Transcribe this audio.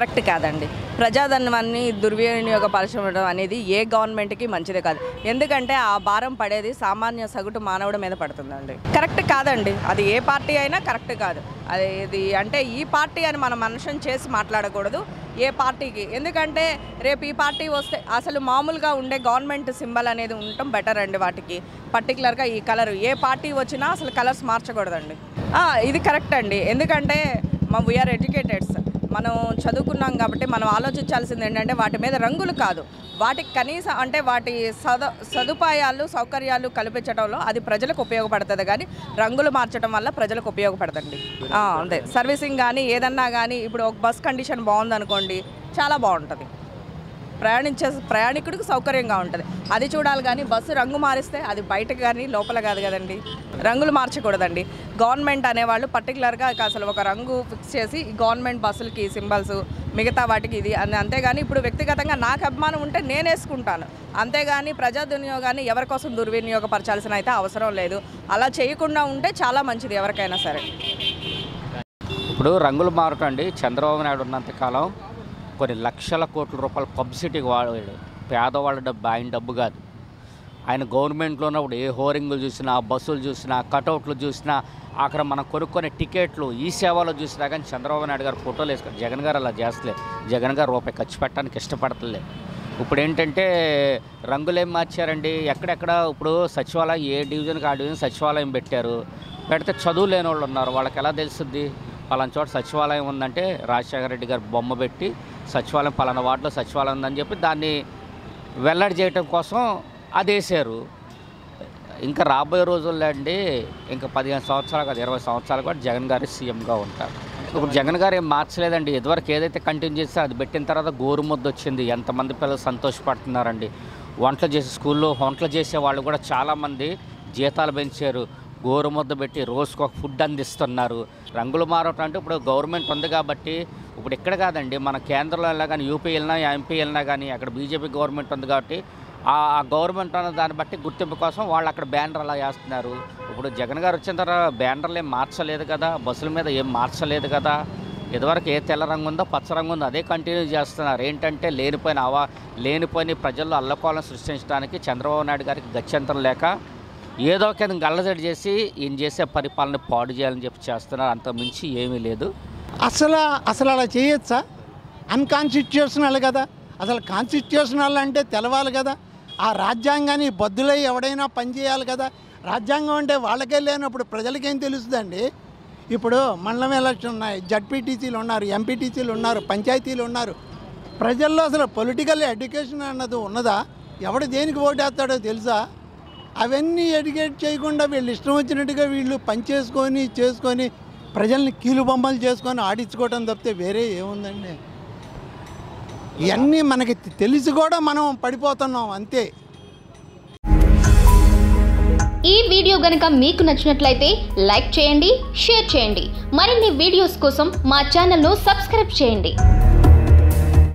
correct కాదండి ప్రజాధనాన్ని దుర్వినియోగపరచడం అనేది ఏ గవర్నమెంట్కి మంచిది కాదు ఎందుకంటే ఆ భారం పడేది సామాన్య సగటు మానవుడి మీద పడుతుందండి కరెక్ట్ కాదండి అది ఏ పార్టీ అయినా కరెక్ట్ కాదు అది ఇది అంటే ఈ పార్టీ అని మనం మనుషం చేసి మాట్లాడకూడదు ఏ పార్టీకి ఎందుకంటే రేపు ఈ పార్టీ వస్తే అసలు మామూలుగా ఉండే గవర్నమెంట్ సింబల్ అనేది ఉండటం బెటర్ అండి వాటికి పర్టికులర్గా ఈ కలర్ ఏ పార్టీ వచ్చినా అసలు కలర్స్ మార్చకూడదండి ఆ, ఇది కరెక్ట్ అండి ఎందుకంటే మా వీఆర్ ఎడ్యుకేటెడ్స్ మనం చదువుకున్నాం కాబట్టి మనం ఆలోచించాల్సింది ఏంటంటే వాటి మీద రంగులు కాదు వాటికి కనీసం అంటే వాటి సద సదుపాయాలు సౌకర్యాలు కల్పించడంలో అది ప్రజలకు ఉపయోగపడుతుంది కానీ రంగులు మార్చడం వల్ల ప్రజలకు ఉపయోగపడదండి ఆ, అదే సర్వీసింగ్ కానీ ఏదన్నా కానీ ఇప్పుడు ఒక బస్ కండిషన్ బాగుందనుకోండి చాలా బాగుంటుంది ప్రయాణించే ప్రయాణికుడికి సౌకర్యంగా ఉంటుంది అది చూడాలి కానీ బస్సు రంగు మారిస్తే అది బయటకు కానీ లోపల కాదు కదండి రంగులు మార్చకూడదండి గవర్నమెంట్ అనేవాళ్ళు పర్టికులర్గా అసలు ఒక రంగు ఫిక్స్ చేసి ఈ గవర్నమెంట్ బస్సులకి సింబల్స్ మిగతా వాటికి ఇది అని అంతేగాని ఇప్పుడు వ్యక్తిగతంగా నాకు అభిమానం ఉంటే నేను వేసుకుంటాను అంతేగాని ప్రజా వినియోగాన్ని ఎవరి కోసం దుర్వినియోగపరచాల్సిన అయితే అవసరం లేదు అలా చేయకుండా ఉంటే చాలా మంచిది ఎవరికైనా సరే ఇప్పుడు రంగులు మారటండి చంద్రబాబు నాయుడు ఉన్నంత కాలం కొన్ని లక్షల కోట్ల రూపాయల పబ్లిసిటీకి వాడాడు పేదవాళ్ళ డబ్బు ఆయన డబ్బు కాదు ఆయన గవర్నమెంట్లో ఉన్నప్పుడు ఏ హోరింగ్లు చూసినా బస్సులు చూసినా కటౌట్లు చూసినా అక్కడ మనం కొనుక్కునే టికెట్లు ఈ సేవలో చూసినా కానీ చంద్రబాబు నాయుడు గారు ఫోటోలు వేసుకొని జగన్ గారు అలా చేస్తలే జగన్ గారు రూపాయి ఖర్చు పెట్టడానికి ఇష్టపడతలే ఇప్పుడు ఏంటంటే రంగులు ఏం మార్చారండి ఎక్కడెక్కడ ఇప్పుడు సచివాలయం ఏ డివిజన్కి ఆ డివిజన్ సచివాలయం పెట్టారు పెడితే చదువు లేని వాళ్ళు ఉన్నారు వాళ్ళకి ఎలా తెలుస్తుంది పలానా చోట సచివాలయం ఉందంటే రాజశేఖర రెడ్డి గారు బొమ్మ పెట్టి సచివాలయం పలానా వార్డులో సచివాలయం ఉందని చెప్పి దాన్ని వెల్లడి చేయటం కోసం అది వేసారు ఇంకా రాబోయే రోజుల్లో అండి ఇంకా పదిహేను సంవత్సరాలు కాదు ఇరవై సంవత్సరాలు కూడా జగన్ గారు సీఎంగా ఉంటారు ఇప్పుడు జగన్ గారు ఏం మార్చలేదండి ఇదివరకు ఏదైతే కంటిన్యూ చేస్తే అది పెట్టిన తర్వాత గోరుముద్ద వచ్చింది ఎంతమంది పిల్లలు సంతోషపడుతున్నారండి వంటలు చేసే స్కూల్లో వంటలు చేసే వాళ్ళు కూడా చాలామంది జీతాలు పెంచారు గోరుముద్ద పెట్టి రోజుకు ఒక ఫుడ్ అందిస్తున్నారు రంగులు మారటం అంటే ఇప్పుడు గవర్నమెంట్ ఉంది కాబట్టి ఇప్పుడు ఇక్కడ కాదండి మన కేంద్రంలో వెళ్ళినా కానీ యూపీ వెళ్ళినా ఎంపీ వెళ్ళినా కానీ అక్కడ బీజేపీ గవర్నమెంట్ ఉంది కాబట్టి ఆ ఆ గవర్నమెంట్ అన్న దాన్ని బట్టి గుర్తింపు కోసం వాళ్ళు అక్కడ బ్యానర్ అలా వేస్తున్నారు ఇప్పుడు జగన్ గారు వచ్చిన తర్వాత బ్యానర్లు ఏం మార్చలేదు కదా బస్సుల మీద ఏం మార్చలేదు కదా ఇదివరకు ఏ తెల్ల రంగు ఉందో పచ్చ రంగు ఉందో అదే కంటిన్యూ చేస్తున్నారు ఏంటంటే లేనిపోయిన అవా లేనిపోయిన ప్రజల్లో అల్లకోలం సృష్టించడానికి చంద్రబాబు నాయుడు గారికి గత్యంతరం లేక ఏదో ఒక గల్లజడి చేసి ఈయన చేసే పరిపాలన పాడు చేయాలని చెప్పి చేస్తున్నారు అంత మించి ఏమీ లేదు అసలు అసలు అలా చేయొచ్చా అన్కాన్స్టిట్యూషనల్ కదా అసలు కాన్స్టిట్యూషనల్ అంటే తెలవాలి కదా ఆ రాజ్యాంగాన్ని బద్దులై ఎవడైనా పనిచేయాలి కదా రాజ్యాంగం అంటే వాళ్ళకే లేనప్పుడు ప్రజలకేం తెలుస్తుందండి ఇప్పుడు మండలం ఎలక్షన్ ఉన్నాయి జడ్పీటీసీలు ఉన్నారు ఎంపీటీసీలు ఉన్నారు పంచాయతీలు ఉన్నారు ప్రజల్లో అసలు పొలిటికల్ ఎడ్యుకేషన్ అన్నది ఉన్నదా ఎవడు దేనికి ఓటేస్తాడో తెలుసా అవన్నీ ఎడ్యుకేట్ చేయకుండా వీళ్ళు ఇష్టం వచ్చినట్టుగా వీళ్ళు పనిచేసుకొని చేసుకొని ప్రజల్ని కీలు బొమ్మలు చేసుకొని ఆడించుకోవడం తప్పితే వేరే ఏముందండి ఇవన్నీ మనకి తెలిసి కూడా మనం పడిపోతున్నాం అంతే ఈ వీడియో గనుక మీకు నచ్చినట్లయితే లైక్ చేయండి షేర్ చేయండి మరిన్ని వీడియోస్ కోసం మా ఛానల్ను సబ్స్క్రైబ్ చేయండి